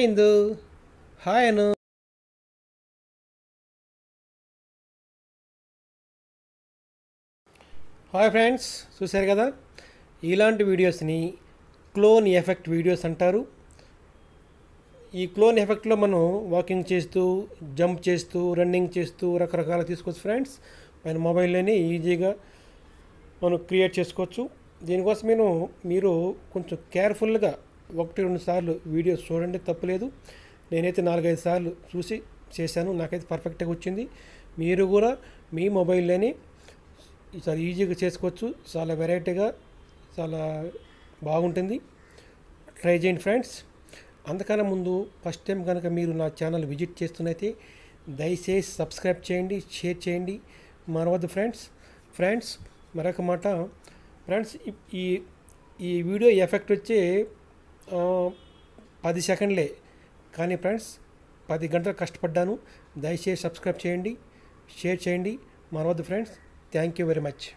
hi Indu hi Anu hi friends చూశారు కదా ఇలాంటి వీడియోస్ని క్లోన్ ఎఫెక్ట్ వీడియోస్ అంటారు ఈ క్లోన్ ఎఫెక్ట్లో మనం వాకింగ్ చేస్తూ జంప్ చేస్తూ రన్నింగ్ చేస్తూ రకరకాల తీసుకోవచ్చు ఫ్రెండ్స్ మన మొబైల్లోనే ఈజీగా మనం క్రియేట్ చేసుకోవచ్చు దీనికోసం నేను మీరు కొంచెం కేర్ఫుల్గా ఒకటి రెండు సార్లు వీడియోస్ చూడండి తప్పులేదు నేనైతే నాలుగైదు సార్లు చూసి చేశాను నాకైతే పర్ఫెక్ట్గా వచ్చింది మీరు కూడా మీ మొబైల్లోనే చాలా ఈజీగా చేసుకోవచ్చు చాలా వెరైటీగా చాలా బాగుంటుంది ట్రై చేయండి ఫ్రెండ్స్ అంతకన్నా ముందు ఫస్ట్ టైం కనుక మీరు నా ఛానల్ విజిట్ చేస్తున్నైతే దయచేసి సబ్స్క్రైబ్ చేయండి షేర్ చేయండి మరవద్దు ఫ్రెండ్స్ ఫ్రెండ్స్ మరొక మాట ఫ్రెండ్స్ ఈ- ఈ ఈ వీడియో ఎఫెక్ట్ వచ్చి ఆ, పది సెకండ్లే కానీ ఫ్రెండ్స్ పది గంటలు కష్టపడ్డాను దయచేసి సబ్స్క్రైబ్ చేయండి షేర్ చేయండి మరవద్దు friends thank you very much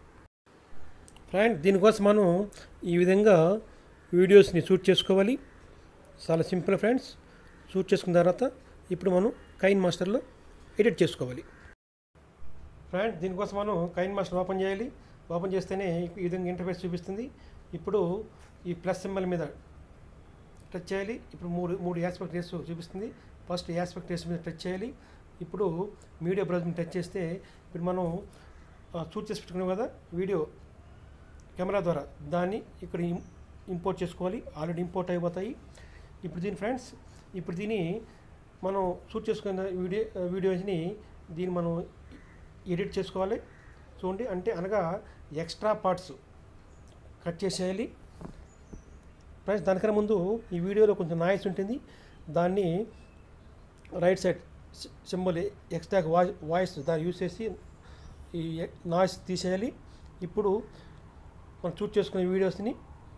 friend దీనికోసం మనం ఈ విధంగా వీడియోస్ని షూట్ చేసుకోవాలి చాలా సింపుల్ ఫ్రెండ్స్ షూట్ చేసుకున్న తర్వాత ఇప్పుడు మనం కైన్ మాస్టర్లో ఎడిట్ చేసుకోవాలి ఫ్రెండ్ దీనికోసం మనం కైన్ మాస్టర్ ఓపెన్ చేయాలి ఓపెన్ చేస్తేనే ఈ విధంగా ఇంటర్ఫేస్ చూపిస్తుంది ఇప్పుడు ఈ ప్లస్ సింబల్ మీద టచ్ చేయాలి ఇప్పుడు మూడు మూడు యాస్పెక్ట్ రేస్ చూపిస్తుంది ఫస్ట్ యాస్పెక్ట్ రేస్ మీద టచ్ చేయాలి ఇప్పుడు మీడియా బ్రౌజ్ మీద టచ్ చేస్తే ఇప్పుడు మనం షూట్ చేసి పెట్టుకున్నాం కదా వీడియో కెమెరా ద్వారా దాన్ని ఇక్కడ ఇం- ఇంపోర్ట్ చేసుకోవాలి ఆల్రెడీ ఇంపోర్ట్ అయిపోతాయి ఇప్పుడు దీని ఫ్రెండ్స్ ఇప్పుడు దీన్ని మనం షూట్ చేసుకున్న వీడియో వీడియోస్ని దీన్ని మనం ఎడిట్ చేసుకోవాలి చూడండి అంటే అనగా ఎక్స్ట్రా పార్ట్స్ కట్ చేసేయాలి ఫ్రెండ్స్ దానికన్నా ముందు ఈ వీడియోలో కొంచెం నాయిస్ ఉంటుంది దాన్ని right side symbol extra voice voice దాన్ని యూస్ చేసి ఈ నాయిస్ తీసేయాలి ఇప్పుడు మనం షూట్ చేసుకునే వీడియోస్ని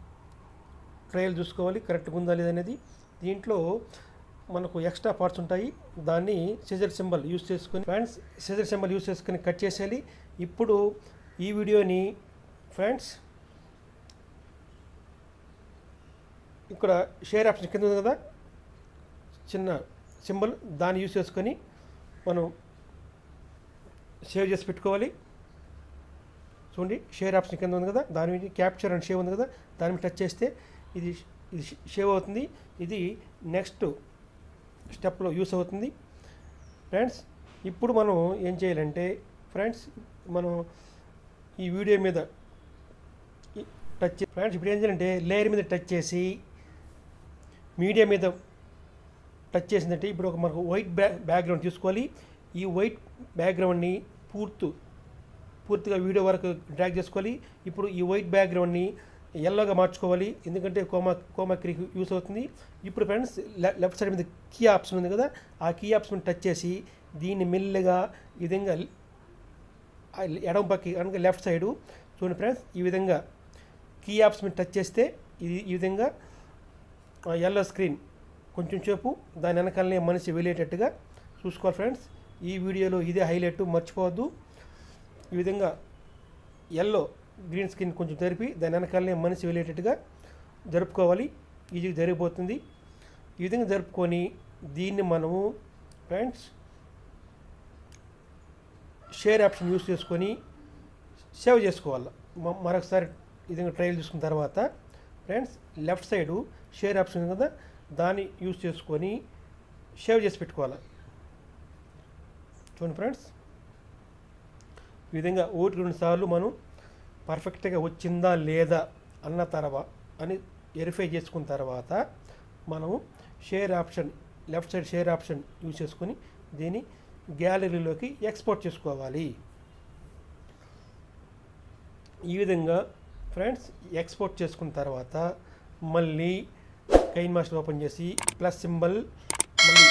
ట్రయల్ చూసుకోవాలి కరెక్ట్గా ఉందా లేదనేది దీంట్లో మనకు ఎక్స్ట్రా పార్ట్స్ ఉంటాయి దాన్ని సిజర్ సింబల్ యూస్ చేసుకొని ఫ్రెండ్స్ సిజర్ సింబల్ యూస్ చేసుకొని కట్ చేసేయాలి ఇప్పుడు ఈ వీడియోని ఫ్రెండ్స్ ఇక్కడ షేర్ ఆప్షన్ కింద ఉంది కదా చిన్న సింబల్ దాన్ని యూస్ చేసుకొని మనం సేవ్ చేసి పెట్టుకోవాలి చూడండి షేర్ ఆప్షన్ కింద ఉంది కదా దాని మీద క్యాప్చర్ అండ్ షేవ్ ఉంది కదా దాని మీద టచ్ చేస్తే ఇది ఇది షేవ్ అవుతుంది ఇది నెక్స్ట్ స్టెప్లో యూస్ అవుతుంది ఫ్రెండ్స్ ఇప్పుడు మనం ఏం చేయాలంటే ఫ్రెండ్స్ మనం ఈ వీడియో మీద ఈ టచ్ చే- ఫ్రెండ్స్ ఇప్పుడు ఏం చేయాలంటే లేయర్ మీద టచ్ చేసి మీడియా మీద టచ్ చేసిందంటే ఇప్పుడు ఒక మనకు వైట్ బ్యా బ్యాక్గ్రౌండ్ తీసుకోవాలి ఈ వైట్ బ్యాక్గ్రౌండ్ని పూర్తు పూర్తిగా వీడియో వరకు డ్రాగ్ చేసుకోవాలి ఇప్పుడు ఈ వైట్ బ్యాక్గ్రౌండ్ని ఎల్లోగా మార్చుకోవాలి ఎందుకంటే కోమా కోమా క్రిక్ యూస్ అవుతుంది ఇప్పుడు ఫ్రెండ్స్ లెఫ్ట్ సైడ్ మీద కీ ఆప్షన్ ఉంది కదా ఆ కీ ఆప్షన్ టచ్ చేసి దీన్ని మెల్లగా ఈ విధంగా ఆ ఎడమ పక్కి అనగా లెఫ్ట్ సైడు చూడండి ఫ్రెండ్స్ ఈ విధంగా కీ ఆప్షన్ మీద టచ్ చేస్తే ఇది ఈ విధంగా ఎల్లో స్క్రీన్ కొంచెం సేపు దాని వెనకాలనే మనిషి వెళ్ళేటట్టుగా చూసుకోవాలి ఫ్రెండ్స్ ఈ వీడియోలో ఇదే హైలైట్ మర్చిపోవద్దు ఈ విధంగా ఎల్లో గ్రీన్ స్క్రీన్ కొంచెం జరిపి దాని వెనకాలనే మనిషి వెళ్ళేటట్టుగా జరుపుకోవాలి ఈజీగా జరిగిపోతుంది ఈ విధంగా జరుపుకొని దీన్ని మనము ఫ్రెండ్స్ షేర్ ఆప్షన్ యూస్ చేసుకొని సేవ్ చేసుకోవాలి మ- మరొకసారి ఈ విధంగా ట్రయల్ చూసుకున్న తర్వాత friends left side share option ఉంది కదా దాన్ని యూస్ చేసుకొని సేవ్ చేసి పెట్టుకోవాలి చూడండి ఫ్రెండ్స్ ఈ విధంగా ఒకటి రెండు సార్లు మనం పర్ఫెక్ట్గా వచ్చిందా లేదా అన్న తర్వాత అని వెరిఫై చేసుకున్న తర్వాత మనం share option left side share option use చేసుకొని దీన్ని గ్యాలరీలోకి ఎక్స్పోర్ట్ చేసుకోవాలి ఈ విధంగా ఫ్రెండ్స్ ఎక్స్పోర్ట్ చేసుకున్న తర్వాత మళ్ళీ కైన్ మాస్టర్ ఓపెన్ చేసి ప్లస్ సింబల్ మళ్ళీ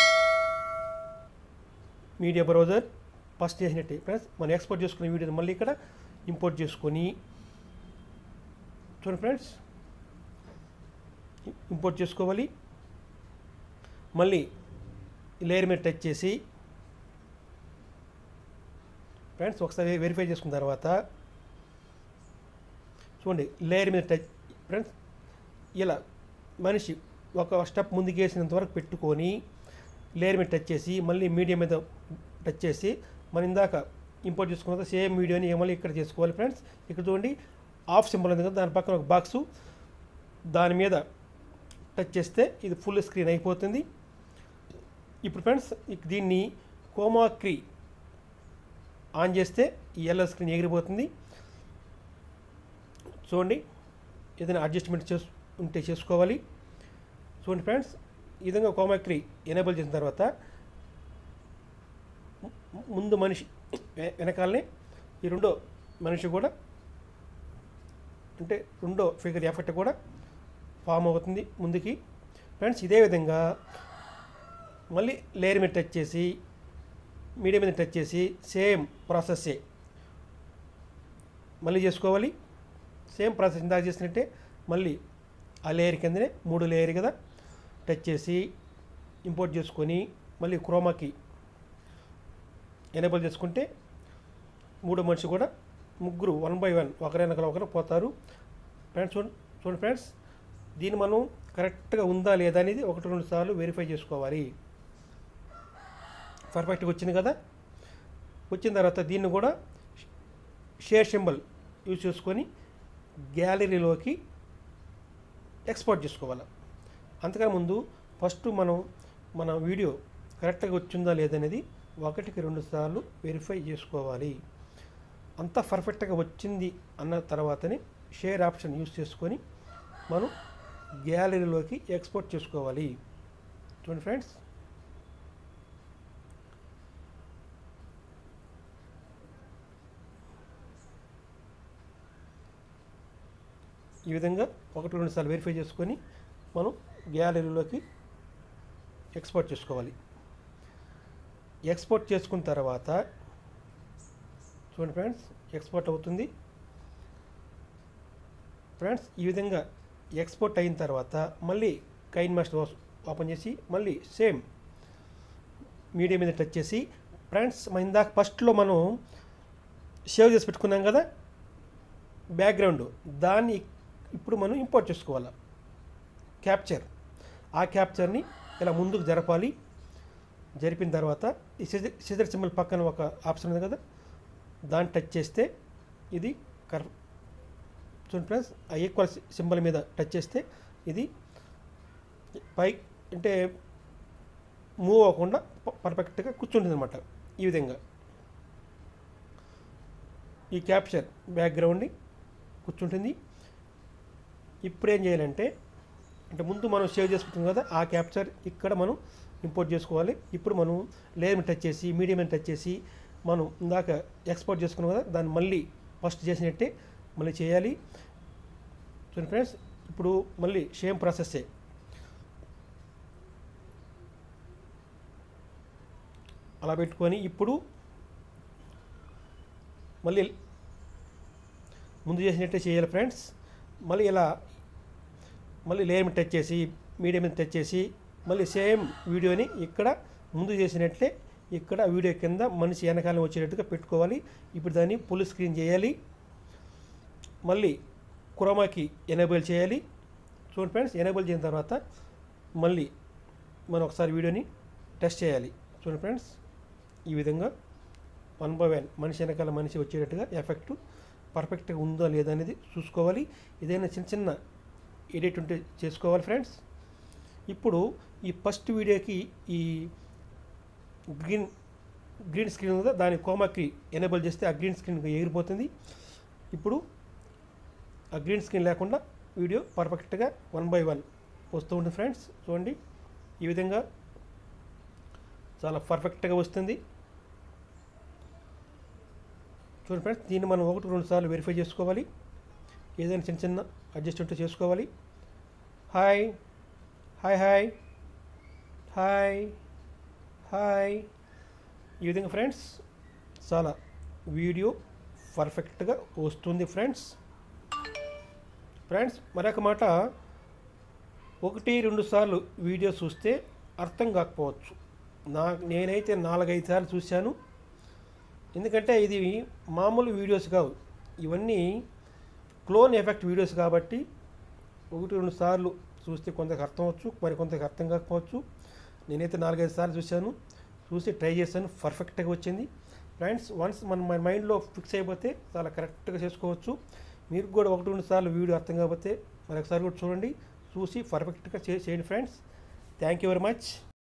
మీడియా బ్రౌజర్ ఫస్ట్ చేసినట్టే ఫ్రెండ్స్ మనం ఎక్స్పోర్ట్ చేసుకున్న వీడియోని మళ్ళీ ఇక్కడ ఇంపోర్ట్ చేసుకొని చూడండి ఫ్రెండ్స్ ఇంపోర్ట్ చేసుకోవాలి మళ్ళీ లేయర్ మీద టచ్ చేసి ఫ్రెండ్స్ ఒకసారి వెరిఫై చేసుకున్న తర్వాత చూడండి లేయర్ మీద టచ్ ఫ్రెండ్స్ ఇలా మనిషి ఒక స్టెప్ ముందుకు వేసినంత వరకు పెట్టుకొని లేయర్ మీద టచ్ చేసి మళ్ళీ మీడియం మీద టచ్ చేసి మనం ఇందాక ఇంపోర్ట్ చేసుకున్న సేమ్ వీడియోని మళ్ళీ ఇక్కడ చేసుకోవాలి ఫ్రెండ్స్ ఇక్కడ చూడండి ఆఫ్ సింబల్ ఉంది కదా దాని పక్కన ఒక బాక్సు దాని మీద టచ్ చేస్తే ఇది ఫుల్ స్క్రీన్ అయిపోతుంది ఇప్పుడు ఫ్రెండ్స్ ఇక దీన్ని కోమాక్రీ ఆన్ చేస్తే ఈ ఎల్లో స్క్రీన్ ఎగిరిపోతుంది చూడండి ఏదైనా అడ్జస్ట్మెంట్ చేసు ఉంటే చేసుకోవాలి చూడండి ఫ్రెండ్స్ ఈ విధంగా కోమాక్రీ ఎనేబుల్ చేసిన తర్వాత ము- ముందు మనిషి వె- వెనకాలనే ఈ రెండో మనిషి కూడా అంటే రెండో ఫిగర్ ఎఫెక్ట్ కూడా ఫామ్ అవుతుంది ముందుకి ఫ్రెండ్స్ ఇదే విధంగా మళ్ళీ లేయర్ మీద టచ్ చేసి మీడియం మీద టచ్ చేసి సేమ్ ప్రాసెస్సే మళ్ళీ చేసుకోవాలి సేమ్ ప్రాసెస్ ఇందాక చేసినట్టే మళ్ళీ ఆ లేయర్ కిందనే మూడు లేయర్ కదా టచ్ చేసి ఇంపోర్ట్ చేసుకొని మళ్ళీ క్రోమాకి ఎనేబుల్ చేసుకుంటే మూడో మనిషి కూడా ముగ్గురు వన్ బై వన్ ఒకరైనా ఒకరు పోతారు ఫ్రెండ్స్ చూడండి చూడండి ఫ్రెండ్స్ దీన్ని మనం కరెక్ట్గా ఉందా లేదా అనేది ఒకటి రెండు సార్లు వెరిఫై చేసుకోవాలి పర్ఫెక్ట్గా వచ్చింది కదా వచ్చిన తర్వాత దీన్ని కూడా షేర్ సింబల్ యూజ్ చేసుకొని గ్యాలరీలోకి ఎక్స్పోర్ట్ చేసుకోవాలి అంతకన్నా ముందు ఫస్ట్ మనం మన వీడియో కరెక్ట్గా వచ్చిందా లేదనేది ఒకటికి రెండు సార్లు వెరిఫై చేసుకోవాలి అంతా పర్ఫెక్ట్గా వచ్చింది అన్న తర్వాతనే షేర్ ఆప్షన్ యూస్ చేసుకొని మనం గ్యాలరీలోకి ఎక్స్పోర్ట్ చేసుకోవాలి చూడండి ఫ్రెండ్స్ ఈ విధంగా ఒకటి రెండు సార్లు వెరిఫై చేసుకొని మనం గ్యాలరీలోకి ఎక్స్పోర్ట్ చేసుకోవాలి ఎక్స్పోర్ట్ చేసుకున్న తర్వాత చూడండి ఫ్రెండ్స్ ఎక్స్పోర్ట్ అవుతుంది ఫ్రెండ్స్ ఈ విధంగా ఎక్స్పోర్ట్ అయిన తర్వాత మళ్ళీ కైన్ మాస్టర్ ఓపెన్ చేసి మళ్ళీ సేమ్ మీడియా మీద టచ్ చేసి ఫ్రెండ్స్ మన ఇందాక ఫస్ట్లో మనం సేవ్ చేసి పెట్టుకున్నాం కదా బ్యాక్గ్రౌండ్ దాన్ని ఇప్పుడు మనం ఇంపోర్ట్ చేసుకోవాలి క్యాప్చర్ ఆ క్యాప్చర్ని ఇలా ముందుకు జరపాలి జరిపిన తర్వాత ఈ సిజర్ సిజర్ సింబల్ పక్కన ఒక ఆప్షన్ ఉంది కదా దాన్ని టచ్ చేస్తే ఇది కర్ చూడండి ఫ్రెండ్స్ ఆ ఈక్వల్ సింబల్ మీద టచ్ చేస్తే ఇది పై అంటే మూవ్ అవ్వకుండా ప- పర్ఫెక్ట్గా కూర్చుంటుంది అనమాట ఈ విధంగా ఈ క్యాప్చర్ బ్యాక్గ్రౌండ్ని కూర్చుంటుంది ఇప్పుడు ఏం చేయాలంటే అంటే ముందు మనం సేవ్ చేసుకుంటాం కదా ఆ క్యాప్చర్ ఇక్కడ మనం ఇంపోర్ట్ చేసుకోవాలి ఇప్పుడు మనం లేయర్ మీద టచ్ చేసి మీడియం మీద టచ్ చేసి మనం ఇందాక ఎక్స్పోర్ట్ చేసుకున్నాం కదా దాన్ని మళ్ళీ ఫస్ట్ చేసినట్టే మళ్ళీ చేయాలి చూడండి ఫ్రెండ్స్ ఇప్పుడు మళ్ళీ సేమ్ ప్రాసెస్సే అలా పెట్టుకొని ఇప్పుడు మళ్ళీ ముందు చేసినట్టే చేయాలి ఫ్రెండ్స్ మళ్ళీ ఇలా మళ్ళీ లేయర్ మీద టచ్ చేసి మీడియం మీద టచ్ చేసి మళ్ళీ సేమ్ వీడియోని ఇక్కడ ముందు చేసినట్లే ఇక్కడ వీడియో కింద మనిషి వెనకాల వచ్చేటట్టుగా పెట్టుకోవాలి ఇప్పుడు దాన్ని ఫుల్ స్క్రీన్ చేయాలి మళ్ళీ క్రోమాకి ఎనేబుల్ చేయాలి చూడండి ఫ్రెండ్స్ ఎనేబుల్ చేసిన తర్వాత మళ్ళీ మనం ఒకసారి వీడియోని టెస్ట్ చేయాలి చూడండి ఫ్రెండ్స్ ఈ విధంగా వన్ బై వన్ మనిషి వెనకాల మనిషి వచ్చేటట్టుగా ఎఫెక్ట్ పర్ఫెక్ట్గా ఉందా లేదా అనేది చూసుకోవాలి ఏదైనా చిన్న చిన్న ఎడిట్ ఉంటే చేసుకోవాలి ఫ్రెండ్స్ ఇప్పుడు ఈ ఫస్ట్ వీడియోకి ఈ గ్రీన్ గ్రీన్ స్క్రీన్ ఉందా దాని కోమాకి ఎనేబుల్ చేస్తే ఆ గ్రీన్ స్క్రీన్ ఎగిరిపోతుంది ఇప్పుడు ఆ గ్రీన్ స్క్రీన్ లేకుండా వీడియో పర్ఫెక్ట్గా వన్ బై వన్ వస్తూ ఉంటుంది ఫ్రెండ్స్ చూడండి ఈ విధంగా చాలా పర్ఫెక్ట్గా వస్తుంది చూడండి ఫ్రెండ్స్ దీన్ని మనం ఒకటి రెండు సార్లు వెరిఫై చేసుకోవాలి ఏదైనా చిన్న చిన్న అడ్జస్ట్ ఉంటే చేసుకోవాలి hi hi hi hi hi ఈ విధంగా ఫ్రెండ్స్ చాలా వీడియో పర్ఫెక్ట్గా వస్తుంది ఫ్రెండ్స్ ఫ్రెండ్స్ మరొక మాట ఒకటి రెండు సార్లు వీడియో చూస్తే అర్థం కాకపోవచ్చు నా నేనైతే నాలుగైదు సార్లు చూశాను ఎందుకంటే ఇది మామూలు వీడియోస్ కావు ఇవన్నీ క్లోన్ ఎఫెక్ట్ వీడియోస్ కాబట్టి ఒకటి రెండు సార్లు చూస్తే కొంతకు అర్థం అవచ్చు మరి కొంతకు అర్థం కాకపోవచ్చు నేనైతే నాలుగైదు సార్లు చూశాను చూసి ట్రై చేశాను పర్ఫెక్ట్గా వచ్చింది ఫ్రెండ్స్ వన్స్ మన మన మైండ్లో ఫిక్స్ అయిపోతే చాలా కరెక్ట్గా చేసుకోవచ్చు మీరు కూడా ఒకటి రెండు సార్లు వీడియో అర్థం కాకపోతే మరొకసారి కూడా చూడండి చూసి పర్ఫెక్ట్గా చే- చేయండి friends thank you very much